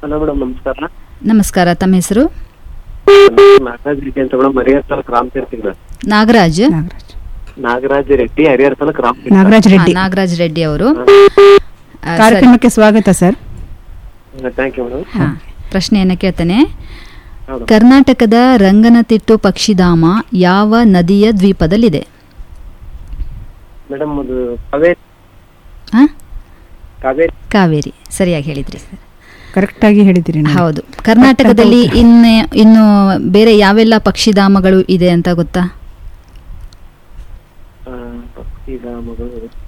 Hello madam ನಮಸ್ಕಾರ ನಮಸ್ಕಾರ ತಮ್ಮ ಹೆಸರು ನಾಗರಾಜ್ ರೆಡ್ಡಿ ಅಂತ ಮೇಡಮ್ ಹರಿಹರ ತಾಲೂಕ್ ರಾಮತೀರ್ಥ ನಾಗರಾಜ್ ನಾಗರಾಜ್ ನಾಗರಾಜ್ ರೆಡ್ಡಿ ಹರಿಹರ ತಾಲೂಕ್ ರಾಮತೀರ್ಥ ನಾಗರಾಜ್ ರೆಡ್ಡಿ ಹಾ, ನಾಗರಾಜ್ ರೆಡ್ಡಿ ಅವರು ಆ, ಸರಿ. ಕಾರ್ಯಕ್ರಮಕ್ಕೆ ಸ್ವಾಗತ ಸರ್ ಥ್ಯಾಂಕ್ ಯು ಮೇಡಮ್ ಹಾ, ಪ್ರಶ್ನೆಯನ್ನ ಕೇಳ್ತೇನೆ ಹೌದು ಕರ್ನಾಟಕದ ರಂಗನತಿಟ್ಟು ಪಕ್ಷಿಧಾಮ ಯಾವ ನದಿಯ ದ್ವೀಪದಲ್ಲಿದೆ ಮೇಡಮ್ ಅದು ಕಾವೇರಿ ಹಾ? ಕಾವೇರಿ ಕಾವೇರಿ ಸರಿಯಾಗಿ ಹೇಳಿದ್ರಿ ಸರ್ ಕರೆಕ್ಟ್ ಆಗಿ ಹೇಳಿದ್ದೀರಿ ನೋಡಿ. ಹೌದು ಕರ್ನಾಟಕದಲ್ಲಿ ಇನ್ನು ಇನ್ನು ಬೇರೆ ಯಾವೆಲ್ಲ ಪಕ್ಷಿಧಾಮಗಳು ಇದೆ ಅಂತ ಗೊತ್ತಾ ಆ, ಪಕ್ಷಿಧಾಮಗಳು